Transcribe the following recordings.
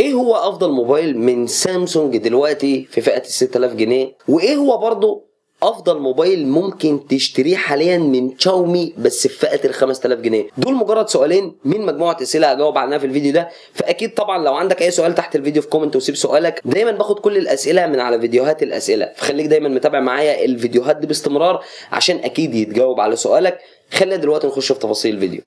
ايه هو افضل موبايل من سامسونج دلوقتي في فئه ال 6000 جنيه وايه هو برضه افضل موبايل ممكن تشتريه حاليا من شاومي بس في فئه ال 5000 جنيه دول مجرد سؤالين من مجموعه اسئله هجاوب عنها في الفيديو ده فاكيد طبعا لو عندك اي سؤال تحت الفيديو في كومنت وسيب سؤالك دايما باخد كل الاسئله من على فيديوهات الاسئله فخليك دايما متابع معايا الفيديوهات دي باستمرار عشان اكيد يتجاوب على سؤالك خلينا دلوقتي نخش في تفاصيل الفيديو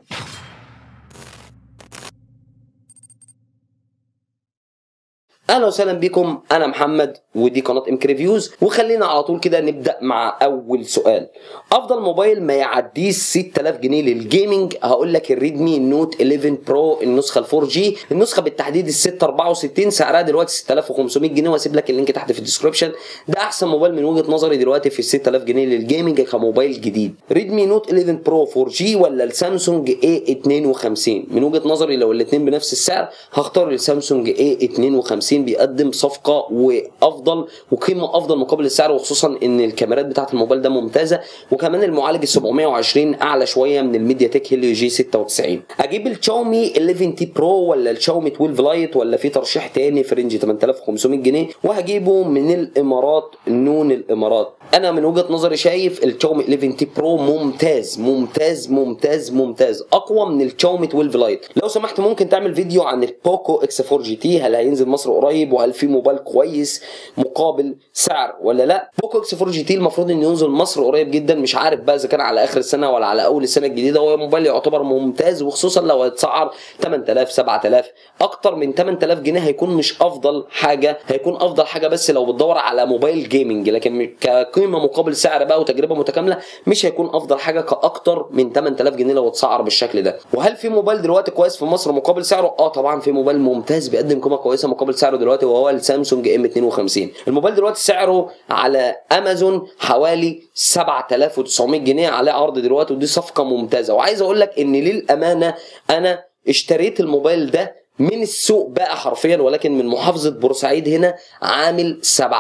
اهلا وسهلا بكم انا محمد ودي قناه ام ريفيوز وخلينا على طول كده نبدا مع اول سؤال افضل موبايل ما يعديش 6000 جنيه للجيمنج هقول لك الريدمي نوت 11 برو النسخه ال 4 جي النسخه بالتحديد ال 664 سعرها دلوقتي 6500 جنيه واسيب لك اللينك تحت في الديسكربشن ده احسن موبايل من وجهه نظري دلوقتي في ال 6000 جنيه للجيمنج كموبايل جديد ريدمي نوت 11 برو 4 جي ولا السامسونج اي 52 من وجهه نظري لو الاثنين بنفس السعر هختار السامسونج اي 52 بيقدم صفقه وافضل وقيمه افضل مقابل السعر وخصوصا ان الكاميرات بتاعه الموبايل ده ممتازه وكمان المعالج ال 720 اعلى شويه من الميديا تك هيليو جي 96 اجيب الشاومي 11 تي برو ولا الشاومي 12 لايت ولا في ترشيح تاني في رينج 8500 جنيه وهجيبه من الامارات نون الامارات انا من وجهه نظري شايف الشاومي 11 تي برو ممتاز ممتاز ممتاز ممتاز اقوى من الشاومي 12 لايت لو سمحت ممكن تعمل فيديو عن البوكو اكس 4 جي تي هل هينزل مصر قريب وهل في موبايل كويس مقابل سعر ولا لا بوكو اكس 4 جي تي المفروض انه ينزل مصر قريب جدا مش عارف بقى اذا كان على اخر السنه ولا على اول السنه الجديده هو موبايل يعتبر ممتاز وخصوصا لو هيتسعر 8000 7000 اكتر من 8000 جنيه هيكون مش افضل حاجه هيكون افضل حاجه بس لو بتدور على موبايل جيمنج لكن كقيمه مقابل سعر بقى وتجربه متكامله مش هيكون افضل حاجه كاكتر من 8000 جنيه لو اتسعر بالشكل ده وهل في موبايل دلوقتي كويس في مصر مقابل سعره اه طبعا في موبايل ممتاز بيقدم قيمه كويسه مقابل سعره دلوقتي وهو السامسونج ام 52 الموبايل دلوقتي سعره على امازون حوالي 7900 جنيه عليه عرض دلوقتي ودي صفقه ممتازه وعايز اقول لك ان للامانه انا اشتريت الموبايل ده من السوق بقى حرفيا ولكن من محافظة بورسعيد هنا عامل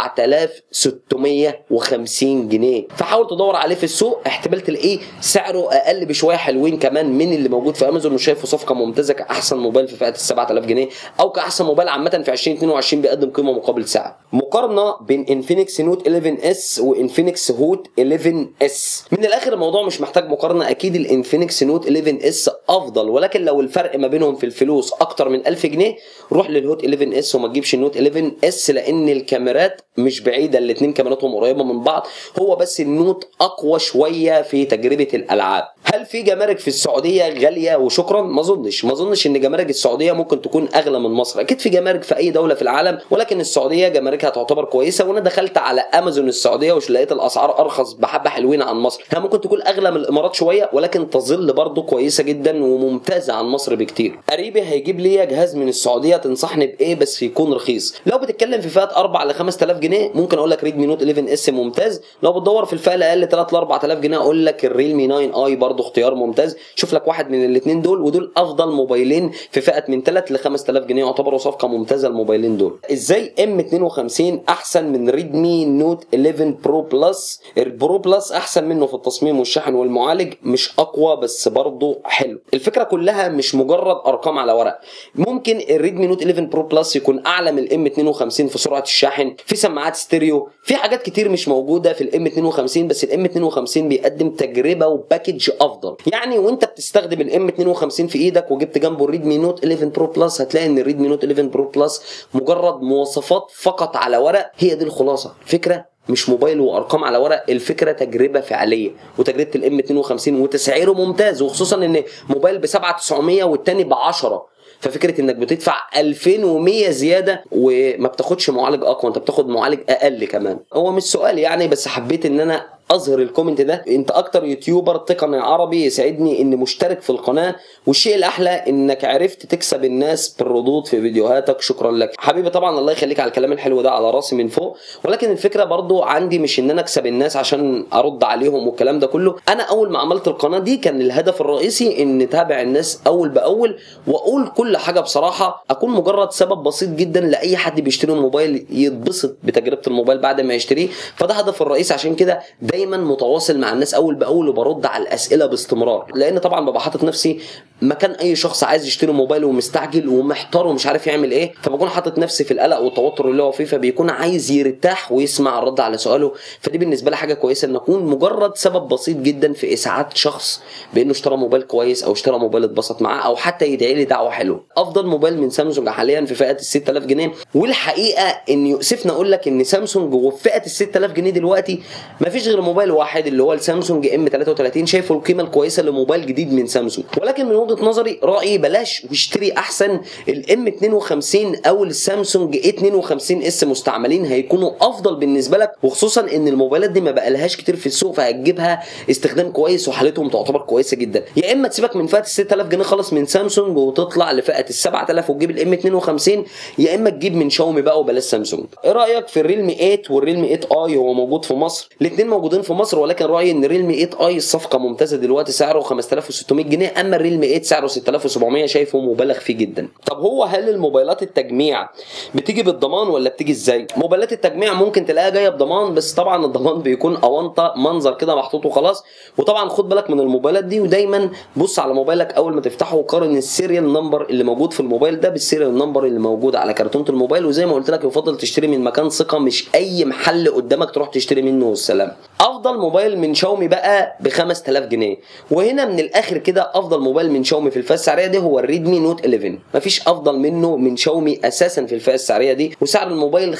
7650 جنيه فحاول تدور عليه في السوق احتمال تلاقيه سعره اقل بشوية حلوين كمان من اللي موجود في امازون وشايفه صفقة ممتازة كاحسن موبايل في فئة ال 7000 جنيه او كاحسن موبايل عامة في 2022 بيقدم قيمة مقابل سعر مقارنة بين انفينكس نوت 11 اس وانفينكس هوت 11 اس من الاخر الموضوع مش محتاج مقارنة اكيد الانفينكس نوت 11 اس افضل ولكن لو الفرق ما بينهم في الفلوس اكتر من 1000 جنيه روح للهوت 11 اس وما تجيبش النوت 11 اس لان الكاميرات مش بعيده الاثنين كاميراتهم قريبه من بعض هو بس النوت اقوى شويه في تجربه الالعاب هل في جمارك في السعوديه غاليه وشكرا ما اظنش ما اظنش ان جمارك السعوديه ممكن تكون اغلى من مصر اكيد في جمارك في اي دوله في العالم ولكن السعوديه جماركها تعتبر كويسه وانا دخلت على امازون السعوديه ولقيت الاسعار ارخص بحبه حلوين عن مصر هي ممكن تكون اغلى من الامارات شويه ولكن تظل برضه كويسه جدا وممتازه عن مصر بكتير قريبي هيجيب لي جهاز من السعوديه تنصحني بايه بس يكون رخيص لو بتتكلم في فئه 4 ل 5000 جنيه ممكن اقول لك ريدمي نوت 11 اس ممتاز لو بتدور في الفئه الاقل 3 ل 4000 جنيه اقول لك الريلمي 9 اي برضه اختيار ممتاز شوف لك واحد من الاثنين دول ودول افضل موبايلين في فئه من 3 ل 5000 جنيه يعتبروا صفقه ممتازه الموبايلين دول ازاي ام 52 احسن من ريدمي نوت 11 برو بلس البرو بلس احسن منه في التصميم والشحن والمعالج مش اقوى بس برضه حلو الفكره كلها مش مجرد ارقام على ورق ممكن الريدمي نوت 11 برو بلس يكون اعلى من الام 52 في سرعه الشحن في سماعات ستيريو في حاجات كتير مش موجوده في الام 52 بس الام 52 بيقدم تجربه وباكج افضل يعني وانت بتستخدم الام 52 في ايدك وجبت جنبه الريدمي نوت 11 برو بلس هتلاقي ان الريدمي نوت 11 برو بلس مجرد مواصفات فقط على ورق هي دي الخلاصه الفكره مش موبايل وارقام على ورق الفكره تجربه فعليه وتجربه الام 52 وتسعيره ممتاز وخصوصا ان موبايل ب 7900 والتاني ب 10 ففكره انك بتدفع 2100 زياده وما بتاخدش معالج اقوى انت بتاخد معالج اقل كمان هو مش سؤال يعني بس حبيت ان انا اظهر الكومنت ده انت اكتر يوتيوبر تقني عربي يسعدني ان مشترك في القناه والشيء الاحلى انك عرفت تكسب الناس بالردود في فيديوهاتك شكرا لك حبيبي طبعا الله يخليك على الكلام الحلو ده على راسي من فوق ولكن الفكره برضو عندي مش ان انا اكسب الناس عشان ارد عليهم والكلام ده كله انا اول ما عملت القناه دي كان الهدف الرئيسي ان نتابع الناس اول باول واقول كل حاجه بصراحه اكون مجرد سبب بسيط جدا لاي حد بيشتري موبايل يتبسط بتجربه الموبايل بعد ما يشتريه فده هدف الرئيسي عشان كده دايما متواصل مع الناس اول باول وبرد على الاسئله باستمرار لان طبعا ببقى حاطط نفسي مكان اي شخص عايز يشتري موبايل ومستعجل ومحتار ومش عارف يعمل ايه فبكون حاطط نفسي في القلق والتوتر اللي هو فيه فبيكون عايز يرتاح ويسمع الرد على سؤاله فدي بالنسبه لي حاجه كويسه ان اكون مجرد سبب بسيط جدا في اسعاد شخص بانه اشترى موبايل كويس او اشترى موبايل اتبسط معاه او حتى يدعي لي دعوه حلوه افضل موبايل من سامسونج حاليا في فئه ال 6000 جنيه والحقيقه ان يؤسفني اقول لك ان سامسونج وفي فئه ال 6000 جنيه دلوقتي مفيش غير موبايل واحد اللي هو السامسونج ام 33 شايفه القيمه الكويسه لموبايل جديد من سامسونج ولكن من وجهه نظري رايي بلاش واشتري احسن الام 52 او السامسونج اي 52 اس مستعملين هيكونوا افضل بالنسبه لك وخصوصا ان الموبايلات دي ما بقالهاش كتير في السوق فهتجيبها استخدام كويس وحالتهم تعتبر كويسه جدا يا اما تسيبك من فئه ال 6000 جنيه خالص من سامسونج وتطلع لفئه ال 7000 وتجيب الام 52 يا اما تجيب من شاومي بقى وبلاش سامسونج ايه رايك في الريلمي 8 والريلمي 8 اي هو موجود في مصر الاثنين موجودين في مصر ولكن رايي ان الريلمي 8 اي الصفقه ممتازه دلوقتي سعره 5600 جنيه اما الريلمي 8 سعره 6700 شايفه مبالغ فيه جدا طب هو هل الموبايلات التجميع بتيجي بالضمان ولا بتيجي ازاي موبايلات التجميع ممكن تلاقيها جايه بضمان بس طبعا الضمان بيكون اونطه منظر كده محطوط وخلاص وطبعا خد بالك من الموبايلات دي ودايما بص على موبايلك اول ما تفتحه وقارن السيريال نمبر اللي موجود في الموبايل ده بالسيريال نمبر اللي موجود على كرتونه الموبايل وزي ما قلت لك يفضل تشتري من مكان ثقه مش اي محل قدامك تروح تشتري منه والسلام افضل موبايل من شاومي بقى ب 5000 جنيه وهنا من الاخر كده افضل موبايل من شاومي في الفئه السعريه دي هو الريدمي نوت 11 مفيش افضل منه من شاومي اساسا في الفئه السعريه دي وسعر الموبايل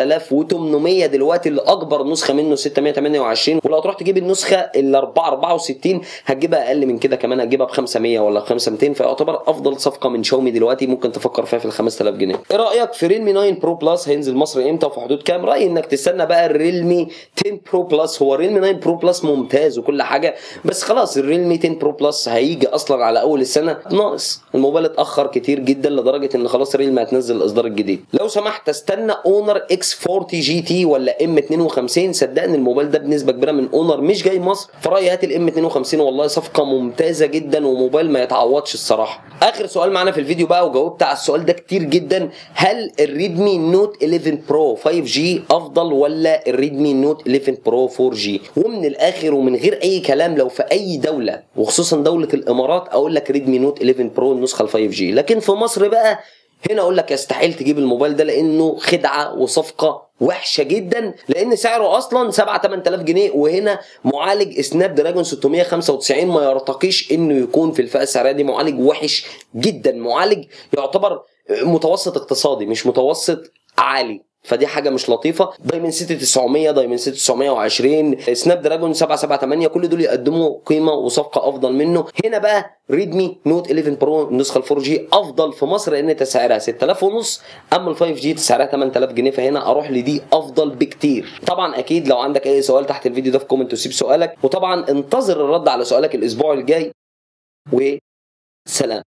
5800 دلوقتي اللي اكبر نسخه منه 628 ولو تروح تجيب النسخه ال 464 هتجيبها اقل من كده كمان هتجيبها ب 500 ولا 5200 فيعتبر افضل صفقه من شاومي دلوقتي ممكن تفكر فيها في ال 5000 جنيه ايه رايك في ريلمي 9 برو بلس هينزل مصر امتى وفي حدود كام رايي انك تستنى بقى الريلمي 10 برو بلس هو الريلمي 9 برو بلس ممتاز وكل حاجه بس خلاص الريلمي 10 برو بلس هيجي اصلا على اول السنه ناقص الموبايل اتاخر كتير جدا لدرجه ان خلاص الريلمي هتنزل الاصدار الجديد لو سمحت استنى اونر اكس 40 جي تي ولا ام 52 صدقني الموبايل ده بنسبه كبيره من اونر مش جاي مصر فرايي هات الام 52 والله صفقه ممتازه جدا وموبايل ما يتعوضش الصراحه اخر سؤال معانا في الفيديو بقى وجاوبت على السؤال ده كتير جدا هل الريدمي نوت 11 برو 5 جي افضل ولا الريدمي نوت 11 برو 4 جي ومن الاخر ومن غير اي كلام لو في اي دوله وخصوصا دوله الامارات اقول لك ريدمي نوت 11 برو النسخه ال 5 جي لكن في مصر بقى هنا اقول لك يستحيل تجيب الموبايل ده لانه خدعه وصفقه وحشه جدا لان سعره اصلا 7 8000 جنيه وهنا معالج سناب دراجون 695 ما يرتقيش انه يكون في الفئه السعريه دي معالج وحش جدا معالج يعتبر متوسط اقتصادي مش متوسط عالي فدي حاجه مش لطيفه دايمن سيتي 900 دايمن سيتي 920 سناب دراجون 778 كل دول يقدموا قيمه وصفقه افضل منه هنا بقى ريدمي نوت 11 برو النسخه ال 4 جي افضل في مصر لان تسعيرها 6000 ونص اما ال 5 جي تسعيرها 8000 جنيه فهنا اروح لدي افضل بكتير طبعا اكيد لو عندك اي سؤال تحت الفيديو ده في كومنت وسيب سؤالك وطبعا انتظر الرد على سؤالك الاسبوع الجاي وسلام